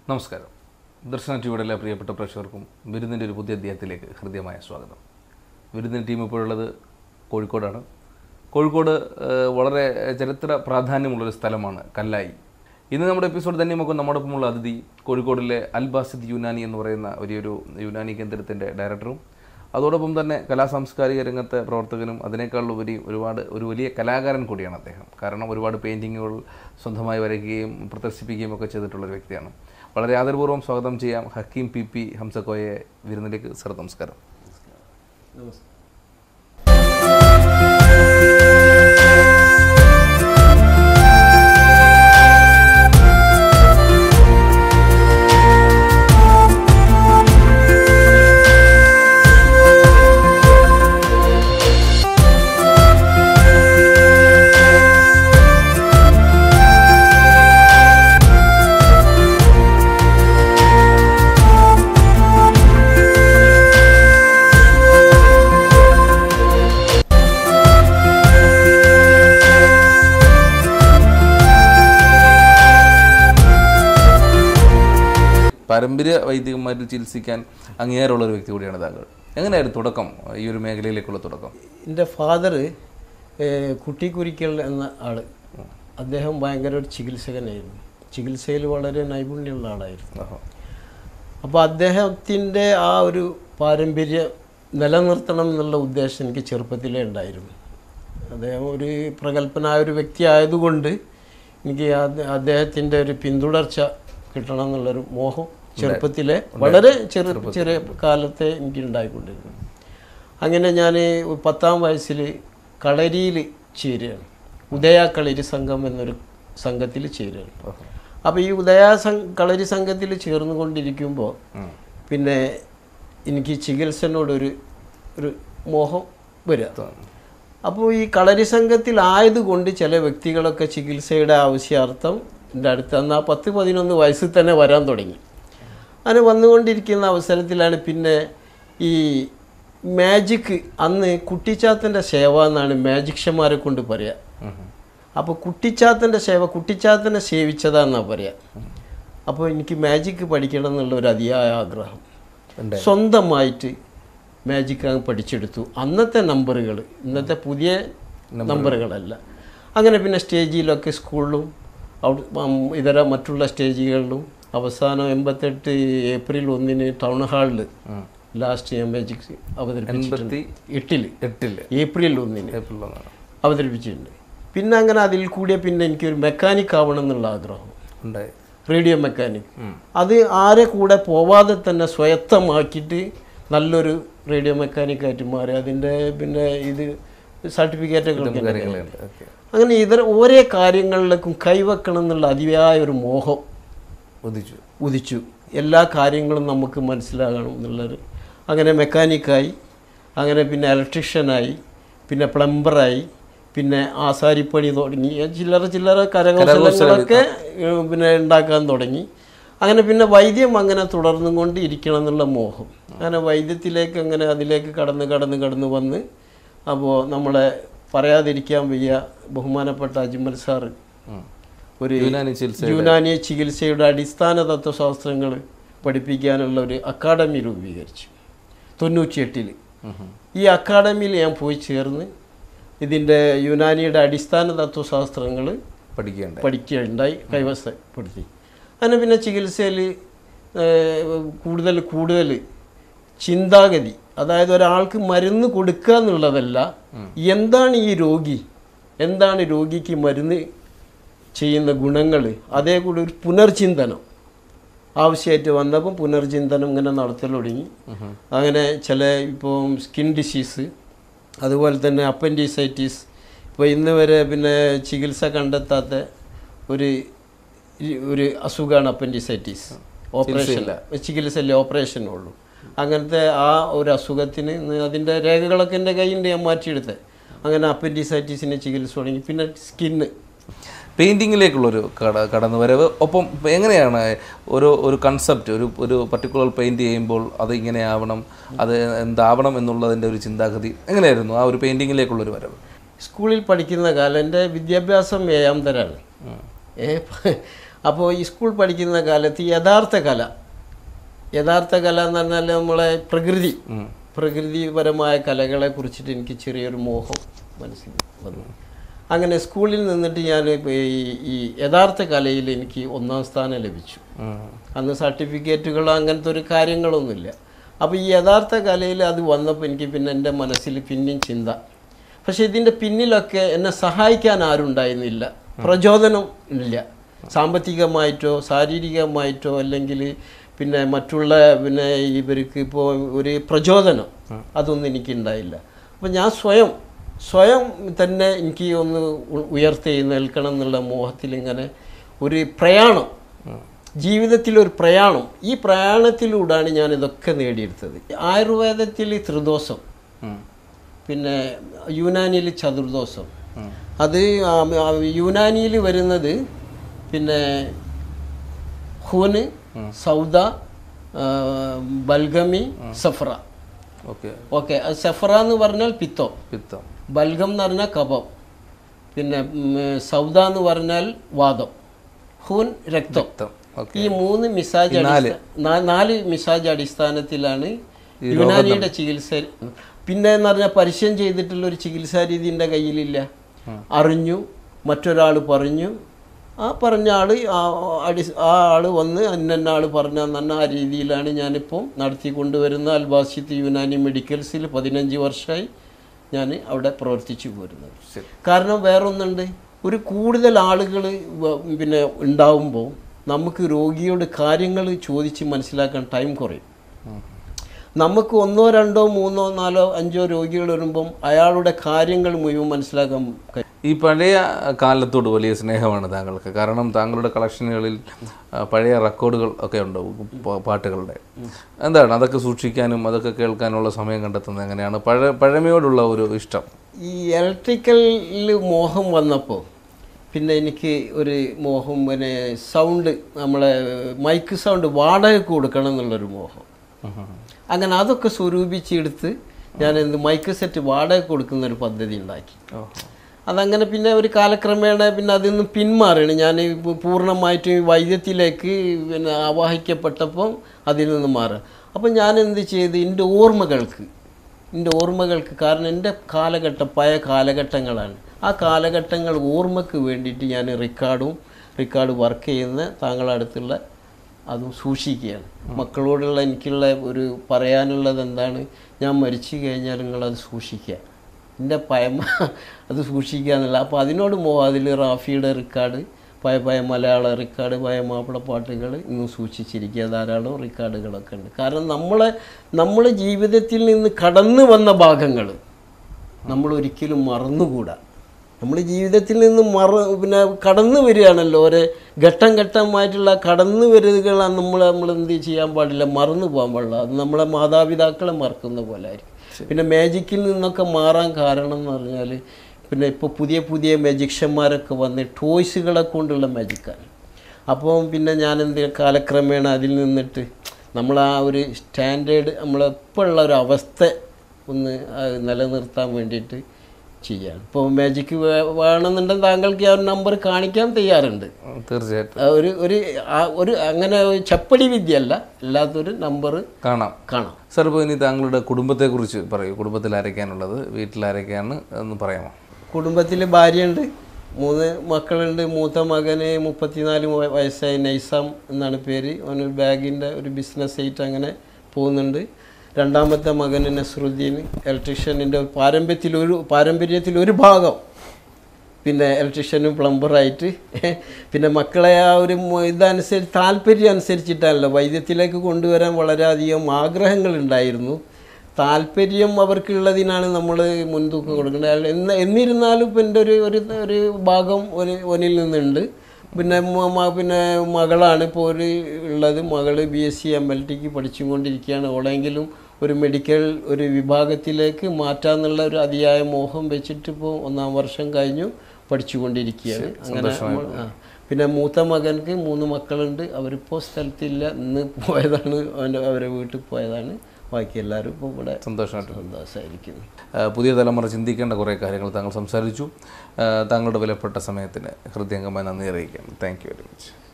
നമസ്കാരം ദർശന ടിവിയുടെ എല്ലാ പ്രിയപ്പെട്ട പ്രേക്ഷകർക്കും വിരുന്നിൻ്റെ ഒരു പുതിയ അധ്യായത്തിലേക്ക് ഹൃദ്യമായ സ്വാഗതം വിരുന്നിൻ്റെ ടീം ഇപ്പോഴുള്ളത് കോഴിക്കോടാണ് കോഴിക്കോട് ഏഹ്, വളരെ ചരിത്ര പ്രാധാന്യമുള്ളൊരു സ്ഥലമാണ് കല്ലായി ഇന്ന് നമ്മുടെ എപ്പിസോഡ് തന്നെ നമുക്ക് നമ്മോടൊപ്പമുള്ള അതിഥി കോഴിക്കോടിലെ അൽ ബാസിദ് യുനാനി എന്ന് പറയുന്ന വലിയൊരു യുനാനി കേന്ദ്രത്തിൻ്റെ ഡയറക്ടറും അതോടൊപ്പം തന്നെ കലാ സാംസ്കാരിക രംഗത്തെ പ്രവർത്തകനും അതിനേക്കാളുപരി ഒരുപാട് ഒരു വലിയ കലാകാരൻ കൂടിയാണ് അദ്ദേഹം കാരണം ഒരുപാട് പെയിൻറ്റിങ്ങുകൾ സ്വന്തമായി വരയ്ക്കുകയും പ്രദർശിപ്പിക്കുകയും ഒക്കെ ചെയ്തിട്ടുള്ള ഒരു വ്യക്തിയാണ് വളരെ ആദരപൂർവ്വം സ്വാഗതം ചെയ്യാം ഹക്കീം പി പി ഹംസക്കോയെ വിരുന്നിലേക്ക് സർ നമസ്കാരം പാരമ്പര്യ വൈദികന്മാരിൽ ചികിത്സിക്കാൻ അംഗീകാരമുള്ള ഒരു വ്യക്തി കൂടിയാണ് താങ്കൾ എങ്ങനെയായിരുന്നു തുടക്കം ഈ ഒരു മേഖലയിലേക്കുള്ള തുടക്കം എൻ്റെ ഫാദർ കുട്ടിക്കുരിക്കൽ എന്ന ആള് അദ്ദേഹം ഭയങ്കര ഒരു ചികിത്സകനായിരുന്നു ചികിത്സയിൽ വളരെ നൈപുണ്യമുള്ള ആളായിരുന്നു ആഹാ. അപ്പോൾ അദ്ദേഹത്തിൻ്റെ ആ ഒരു പാരമ്പര്യം നിലനിർത്തണം എന്നുള്ള ഉദ്ദേശം എനിക്ക് ചെറുപ്പത്തിലേ ഉണ്ടായിരുന്നു അദ്ദേഹം ഒരു പ്രഗത്ഭനായ ഒരു വ്യക്തി ആയതുകൊണ്ട് എനിക്ക് അത് അദ്ദേഹത്തിൻ്റെ ഒരു പിന്തുടർച്ച കിട്ടണം എന്നുള്ളൊരു മോഹം ചെറുപ്പത്തിലെ വളരെ ചെറു ചെറിയ കാലത്തെ എനിക്ക് ഉണ്ടായിക്കൊണ്ടിരുന്നു അങ്ങനെ ഞാൻ പത്താം വയസ്സിൽ കളരിയിൽ ചേരുകയാണ് ഉദയ കളരി സംഘം എന്നൊരു സംഘത്തിൽ ചേരുകയാണ് ആഹാ. അപ്പോൾ ഈ ഉദയ സം- കളരി സംഘത്തിൽ ചേർന്നുകൊണ്ടിരിക്കുമ്പോൾ ഉം. പിന്നെ എനിക്ക് ചികിത്സനോടൊരു ഒരു മോഹം വരിക അപ്പോൾ ഈ കളരി സംഘത്തിലായതുകൊണ്ട് ചില വ്യക്തികളൊക്കെ ചികിത്സയുടെ ആവശ്യാർത്ഥം എൻ്റെ അടുത്ത് അന്ന് ആ പത്ത് പതിനൊന്ന് വയസ്സിൽ തന്നെ വരാൻ തുടങ്ങി അങ്ങനെ വന്നുകൊണ്ടിരിക്കുന്ന അവസരത്തിലാണ് പിന്നെ ഈ മാജിക് അന്ന് കുട്ടിച്ചാത്തൻ്റെ സേവ എന്നാണ് മാജിക്ഷന്മാരെ കൊണ്ട് പറയുക ഉം. അപ്പോൾ കുട്ടിച്ചാത്തൻ്റെ സേവ കുട്ടിച്ചാത്തനെ സേവിച്ചതാന്നാ പറയാ അപ്പോൾ എനിക്ക് മാജിക് പഠിക്കണം എന്നുള്ള ഒരു അതിയായ ആഗ്രഹം ഉണ്ടായി. സ്വന്തമായിട്ട് മാജിക് അങ്ങ് പഠിച്ചെടുത്തു അന്നത്തെ നമ്പറുകൾ ഇന്നത്തെ പുതിയ നമ്പറുകളല്ല അങ്ങനെ പിന്നെ സ്റ്റേജിലൊക്കെ സ്കൂളിലും അവിടെ ഉം, ഇതര മറ്റുള്ള സ്റ്റേജുകളിലും അവസാനം എൺപത്തെട്ട് ഏപ്രിൽ ഒന്നിന് ടൗൺ ഹാളിൽ ഉം. ലാസ്റ്റ് ഞാൻ മാജിക് അവതരിപ്പിച്ചിട്ടുണ്ട് എൺപത്തി എട്ടിൽ എട്ടില് ഏപ്രിൽ ഒന്നിന് ഏപ്രിൽ ഒന്നാണ് അവതരിപ്പിച്ചിട്ടുണ്ട് പിന്നെ അങ്ങനെ അതിൽ കൂടിയ പിന്നെ എനിക്കൊരു മെക്കാനിക് ആവണം എന്നുള്ള ആഗ്രഹം ഉണ്ടായി റേഡിയോ മെക്കാനിക് ഉം. അത് ആരെ കൂടെ പോവാതെ തന്നെ സ്വയത്തമാക്കിയിട്ട് നല്ലൊരു റേഡിയോ മെക്കാനിക്കായിട്ട് മാറി അതിൻ്റെ പിന്നെ ഇത് സർട്ടിഫിക്കറ്റൊക്കെ കാര്യങ്ങളുണ്ട് ഓക്കെ അങ്ങനെ ഇതര ഓരോ കാര്യങ്ങളിലേക്കും കൈവെക്കണം എന്നുള്ള അതിയായ ഒരു മോഹം ഉദിച്ചു ഉദിച്ചു എല്ലാ കാര്യങ്ങളും നമുക്ക് മനസ്സിലാകണം എന്നുള്ളൊരു അങ്ങനെ മെക്കാനിക്കായി അങ്ങനെ പിന്നെ ഇലക്ട്രീഷ്യനായി പിന്നെ പ്ലംബറായി പിന്നെ ആസാരിപ്പണി തുടങ്ങി ചില്ലറ ചില്ലറ കരകൗശലങ്ങളൊക്കെ ഏഹ്, പിന്നെ ഉണ്ടാക്കാൻ തുടങ്ങി അങ്ങനെ പിന്നെ വൈദ്യം അങ്ങനെ തുടർന്നും കൊണ്ട് ഇരിക്കണം എന്നുള്ള മോഹം അങ്ങനെ വൈദ്യത്തിലേക്ക് അങ്ങനെ അതിലേക്ക് കടന്ന് കടന്ന് കടന്ന് വന്ന് അപ്പോൾ നമ്മളെ പറയാതിരിക്കാൻ വയ്യ ബഹുമാനപ്പെട്ട അജ്മൽ സാറ് ഉം. ഒരു യുനാനി ചികിത്സ യുനാനി ചികിത്സയുടെ അടിസ്ഥാന തത്വശാസ്ത്രങ്ങൾ പഠിപ്പിക്കാനുള്ള ഒരു അക്കാഡമി രൂപീകരിച്ചു തൊണ്ണൂറ്റിയെട്ടിൽ ഉം. ഉം. ഈ അക്കാഡമിയിൽ ഞാൻ പോയി ചേർന്ന് ഇതിൻ്റെ യുനാനിയുടെ അടിസ്ഥാന തത്വശാസ്ത്രങ്ങൾ പഠിക്കുകയുണ്ടായി പഠിക്കുകയുണ്ടായി കൈവശപ്പെടുത്തി അങ്ങനെ പിന്നെ ചികിത്സയിൽ കൂടുതൽ കൂടുതൽ ചിന്താഗതി അതായത് ഒരാൾക്ക് മരുന്ന് കൊടുക്കുക എന്നുള്ളതല്ല എന്താണ് ഈ രോഗി എന്താണ് രോഗിക്ക് മരുന്ന് ചെയ്യുന്ന ഗുണങ്ങൾ അതേ കൂടി ഒരു പുനർചിന്തനം ആവശ്യമായിട്ട് വന്നപ്പം പുനർചിന്തനം ഇങ്ങനെ നടത്തൽ തുടങ്ങി അങ്ങനെ ചില ഇപ്പം സ്കിൻ ഡിസീസ് അതുപോലെ തന്നെ അപ്പൻഡിസൈറ്റിസ് ഇപ്പോൾ ഇന്ന് വരെ പിന്നെ ചികിത്സ കണ്ടെത്താത്ത ഒരു ഈ ഒരു അസുഖമാണ് അപ്പൻഡിസൈറ്റിസ് ഓപ്പറേഷൻ ചികിത്സയില്ല ഓപ്പറേഷനേ ഉള്ളൂ അങ്ങനത്തെ ആ ഒരു അസുഖത്തിന് ഇന്ന് അതിൻ്റെ രേഖകളൊക്കെ എൻ്റെ കയ്യിൽ ഞാൻ മാറ്റിയെടുത്തത് അങ്ങനെ അപ്പൻഡിസൈറ്റിസിൻ്റെ ചികിത്സ തുടങ്ങി പിന്നെ സ്കിന്ന് പെയിൻറ്റിങ്ങിലേക്കുള്ളൊരു കട കടന്നുവരവ് ഒപ്പം എങ്ങനെയാണ് ഒരു ഒരു കൺസെപ്റ്റ് ഒരു ഒരു പർട്ടിക്കുലർ പെയിൻറ്റ് ചെയ്യുമ്പോൾ അത് ഇങ്ങനെ ആവണം അത് എന്താവണം എന്നുള്ളതിൻ്റെ ഒരു ചിന്താഗതി എങ്ങനെയായിരുന്നു ആ ഒരു പെയിൻറ്റിങ്ങിലേക്കുള്ളൊരു വരവ് സ്കൂളിൽ പഠിക്കുന്ന കാലം എൻ്റെ വിദ്യാഭ്യാസം ഏഴാം തരാണ് ഏ, അപ്പോൾ ഈ സ്കൂൾ പഠിക്കുന്ന കാലത്ത് യഥാർത്ഥ കല യഥാർത്ഥ കല എന്ന് പറഞ്ഞാൽ നമ്മളെ പ്രകൃതി ഉം. പ്രകൃതിപരമായ കലകളെ കുറിച്ചിട്ട് എനിക്ക് ചെറിയൊരു മോഹം മനസ്സിൽ വന്നു അങ്ങനെ സ്കൂളിൽ നിന്നിട്ട് ഞാൻ ഇപ്പൊ ഈ ഈ യഥാർത്ഥ കലയിൽ എനിക്ക് ഒന്നാം സ്ഥാനം ലഭിച്ചു ഉം. അന്ന് സർട്ടിഫിക്കറ്റുകളോ അങ്ങനത്തെ ഒരു കാര്യങ്ങളൊന്നുമില്ല അപ്പോൾ ഈ യഥാർത്ഥ കലയിൽ അത് വന്നപ്പോൾ എനിക്ക് പിന്നെ എൻ്റെ മനസ്സിൽ പിന്നെയും ചിന്ത പക്ഷേ ഇതിൻ്റെ പിന്നിലൊക്കെ എന്നെ സഹായിക്കാൻ ആരും ഉണ്ടായിരുന്നില്ല പ്രചോദനം ഇല്ല സാമ്പത്തികമായിട്ടോ ശാരീരികമായിട്ടോ അല്ലെങ്കിൽ പിന്നെ മറ്റുള്ള പിന്നെ ഇവർക്ക് ഇപ്പോൾ ഒരു പ്രചോദനം അതൊന്നും എനിക്കുണ്ടായില്ല അപ്പോൾ ഞാൻ സ്വയം സ്വയം തന്നെ എനിക്ക് ഒന്ന് ഉ- ഉയർത്തെഴുന്നേൽക്കണം എന്നുള്ള മോഹത്തിൽ ഇങ്ങനെ ഒരു പ്രയാണം ജീവിതത്തിൽ ഒരു പ്രയാണം ഈ പ്രയാണത്തിലൂടെയാണ് ഞാൻ ഇതൊക്കെ നേടിയെടുത്തത് ആയുർവേദത്തിൽ ത്രിദോഷം ഉം. പിന്നെ യുനാനിയിൽ ചതുർദോഷം ഉം. അത് യുനാനിയിൽ വരുന്നത് പിന്നെ ഹൂന് സൗദ ആ, ബൽഗമി സഫ്ര ഓക്കെ ഓക്കെ സഫ്ര എന്ന് പറഞ്ഞാൽ പിത്തം പിത്തം ബൽഗം എന്ന് പറഞ്ഞാൽ കഫം പിന്നെ ഉം, സൗദ എന്ന് പറഞ്ഞാൽ വാദം ഹൂൻ രക്തം പിത്തം ഓക്കെ ഈ മൂന്ന് മിസാജ് നാല്. അടിസ്ഥാ- നാ- നാല് മിസാജ് അടിസ്ഥാനത്തിലാണ് യുനാനിയുടെ ചികിത്സ പിന്നെ എന്ന് പറഞ്ഞാൽ പരിചയം ചെയ്തിട്ടുള്ള ഒരു ചികിത്സാ രീതി എൻ്റെ കയ്യിലില്ല അറിഞ്ഞു മറ്റൊരാൾ പറഞ്ഞു ആ പറഞ്ഞ ആള് ആ അടി ആ ആള് വന്ന് അന്നന്ന ആള് പറഞ്ഞ തന്നെ ആ രീതിയിലാണ് ഞാനിപ്പോൾ നടത്തിക്കൊണ്ടുവരുന്ന അൽബാസിത്ത് യുനാനി മെഡിക്കൽസിൽ പതിനഞ്ച് വർഷമായി ഞാൻ അവിടെ പ്രവർത്തിച്ചു പോരുന്നത് ശരി കാരണം വേറൊന്നുണ്ട് ഒരു കൂടുതൽ ആളുകൾ പിന്നെ ഉണ്ടാവുമ്പോൾ നമുക്ക് രോഗിയോട് കാര്യങ്ങൾ ചോദിച്ച് മനസ്സിലാക്കാൻ ടൈം കുറയും ഉം. നമുക്ക് ഒന്നോ രണ്ടോ മൂന്നോ നാലോ അഞ്ചോ രോഗികൾ വരുമ്പം അയാളുടെ കാര്യങ്ങൾ മുഴുവൻ മനസ്സിലാക്കാൻ കഴിയും ഈ പഴയ കാലത്തോട് വലിയ സ്നേഹമാണ് താങ്കൾക്ക് കാരണം താങ്കളുടെ കളക്ഷനുകളിൽ ആ, പഴയ റെക്കോർഡുകൾ ഒക്കെ ഉണ്ടാവും പ- പാട്ടുകളുടെ എന്താണ് അതൊക്കെ സൂക്ഷിക്കാനും അതൊക്കെ കേൾക്കാനുള്ള സമയം കണ്ടെത്തുന്നത് എങ്ങനെയാണ് പഴ പഴമയോടുള്ള ഒരു ഇഷ്ടം ഈ ഇലക്ട്രിക്കലിൽ മോഹം വന്നപ്പോൾ പിന്നെ എനിക്ക് ഒരു മോഹം പിന്നെ സൗണ്ട് നമ്മളെ മൈക്ക് സൗണ്ട് വാടകയ്ക്ക് കൊടുക്കണം എന്നുള്ളൊരു മോഹം അങ്ങനെ അതൊക്കെ സ്വരൂപിച്ചെടുത്ത് ഞാൻ എന്ത് മൈക്ക് സെറ്റ് വാടക കൊടുക്കുന്ന ഒരു പദ്ധതി ഉണ്ടാക്കി അതങ്ങനെ പിന്നെ ഒരു കാലക്രമേണ പിന്നെ അതിൽ നിന്ന് പിന്മാറുകയാണ് ഞാൻ ഇപ്പോൾ പൂർണ്ണമായിട്ടും ഈ വൈദ്യത്തിലേക്ക് പിന്നെ ആവാഹിക്കപ്പെട്ടപ്പോൾ അതിൽ നിന്ന് മാറുക അപ്പം ഞാൻ എന്ത് ചെയ്ത് എൻ്റെ ഓർമ്മകൾക്ക് എൻ്റെ ഓർമ്മകൾക്ക് കാരണം എൻ്റെ കാലഘട്ടം പഴയ കാലഘട്ടങ്ങളാണ് ആ കാലഘട്ടങ്ങൾ ഓർമ്മക്ക് വേണ്ടിയിട്ട് ഞാൻ റെക്കോർഡും റെക്കോർഡ് വർക്ക് ചെയ്യുന്ന താങ്കളുടെ അടുത്തുള്ള അതും സൂക്ഷിക്കുകയാണ് മക്കളോടുള്ള എനിക്കുള്ള ഒരു പറയാനുള്ളത് എന്താണ് ഞാൻ മരിച്ചു കഴിഞ്ഞാൽ നിങ്ങളത് സൂക്ഷിക്കുക എൻ്റെ പയമ അത് സൂക്ഷിക്കുക എന്നുള്ള അപ്പോൾ അതിനോട് മോ അതിൽ റാഫിയുടെ റെക്കോർഡ് പയ പയ മലയാള റെക്കോർഡ് പയ മാപ്പിള പാട്ടുകൾ ഇന്നും സൂക്ഷിച്ചിരിക്കുക ധാരാളം റെക്കോർഡുകളൊക്കെ ഉണ്ട് കാരണം നമ്മളെ നമ്മളെ ജീവിതത്തിൽ നിന്ന് കടന്നു വന്ന ഭാഗങ്ങൾ നമ്മൾ ഒരിക്കലും മറന്നുകൂടാ നമ്മൾ ജീവിതത്തിൽ നിന്ന് മറ പിന്നെ കടന്നു വരികയാണല്ലോ ഓരോ ഘട്ടം ഘട്ടമായിട്ടുള്ള കടന്നു വരികകളാണ് നമ്മൾ നമ്മൾ എന്ത് ചെയ്യാൻ പാടില്ല മറന്നു പോകാൻ പാടില്ല അത് നമ്മളെ മാതാപിതാക്കളെ മറക്കുന്ന പോലെ ആയിരിക്കും പിന്നെ മാജിക്കിൽ നിന്നൊക്കെ മാറാൻ കാരണം എന്ന് പറഞ്ഞാൽ പിന്നെ ഇപ്പോൾ പുതിയ പുതിയ മാജിഷ്യന്മാരൊക്കെ വന്ന് ടോയ്സുകളെ കൊണ്ടുള്ള മാജിക്കാണ് അപ്പോൾ പിന്നെ ഞാൻ എന്ത് കാലക്രമേണ അതിൽ നിന്നിട്ട് നമ്മൾ ആ ഒരു സ്റ്റാൻഡേർഡ് നമ്മളിപ്പോൾ ഉള്ള ഒരു അവസ്ഥ ഒന്ന് ആ, നിലനിർത്താൻ വേണ്ടിയിട്ട് ചെയ്യാണ് ഇപ്പോൾ മാജിക്ക് വേണമെന്നുണ്ടെങ്കിൽ താങ്കൾക്ക് ആ ഒരു നമ്പർ കാണിക്കാൻ തയ്യാറുണ്ട് ഉം, തീർച്ചയായിട്ടും ആ ഒരു ഒരു ആ ഒരു അങ്ങനെ ഒരു ചപ്പടി വിദ്യയല്ല അല്ലാത്തൊരു നമ്പർ കാണാം കാണാം സാർ ഇപ്പോൾ ഇനി താങ്കളുടെ കുടുംബത്തെക്കുറിച്ച് പറയൂ കുടുംബത്തിൽ ആരൊക്കെയാണുള്ളത് വീട്ടിൽ ആരൊക്കെയാണ് എന്ന് പറയാമോ കുടുംബത്തിൽ ഭാര്യയുണ്ട് മൂന്ന് മക്കളുണ്ട് മൂത്ത മകന് മുപ്പത്തിനാല് വയ- വയസ്സായി നൈസാം എന്നാണ് പേര് അവനൊരു ബാഗിൻ്റെ ഒരു ബിസിനസ് ആയിട്ട് അങ്ങനെ പോകുന്നുണ്ട് രണ്ടാമത്തെ മകന് നസറുദ്ദീൻ ഇലക്ട്രീഷ്യനിൻ്റെ പാരമ്പര്യത്തിൽ ഒരു പാരമ്പര്യത്തിൽ ഒരു ഭാഗം പിന്നെ ഇലക്ട്രീഷ്യനും പ്ലംബറായിട്ട് പിന്നെ മക്കളെ ആ ഒരു മു- ഇതനുസരിച്ച് താല്പര്യം അനുസരിച്ചിട്ടാണല്ലോ വൈദ്യത്തിലേക്ക് കൊണ്ടുവരാൻ വളരെയധികം ആഗ്രഹങ്ങളുണ്ടായിരുന്നു താല്പര്യം അവർക്കുള്ളതിനാണ് നമ്മൾ മുൻതൂക്കം കൊടുക്കുന്നത് അയാൾ എന്ന് എന്നിരുന്നാലും ഇപ്പം എൻ്റെ ഒരു ഒരു ഒരു ഭാഗം ഒരു ഒനിൽ നിന്നുണ്ട് പിന്നെ മ- മ- പിന്നെ മകളാണ് ഇപ്പോൾ ഒരു ഉള്ളത് മകള് B S C M L ടിക്ക് പഠിച്ചുകൊണ്ടിരിക്കുകയാണ് അവളെങ്കിലും ഒരു മെഡിക്കൽ ഒരു വിഭാഗത്തിലേക്ക് മാറ്റാന്നുള്ള ഒരു അതിയായ മോഹം വെച്ചിട്ട് ഇപ്പോൾ ഒന്നാം വർഷം കഴിഞ്ഞു പഠിച്ചുകൊണ്ടിരിക്കുകയാണ് അങ്ങനെ നമ്മൾ ആ പിന്നെ മൂത്ത മകൻക്ക് മൂന്ന് മക്കളുണ്ട് അവരിപ്പോൾ സ്ഥലത്തില്ല ഇന്ന് പോയതാണ് അവൻ്റെ അവരെ വീട്ടിൽ പോയതാണ് ബാക്കി എല്ലാവരും ഇപ്പോൾ ഇവിടെ സന്തോഷമായിട്ട് സന്തോഷമായിരിക്കുന്നു ആ, പുതിയ തലമുറ ചിന്തിക്കേണ്ട കുറേ കാര്യങ്ങൾ താങ്കൾ സംസാരിച്ചു ആ, താങ്കളുടെ വിലപ്പെട്ട സമയത്തിന് ഹൃദയംഗമായി നന്ദി അറിയിക്കാം താങ്ക് യു വെരി മച്ച്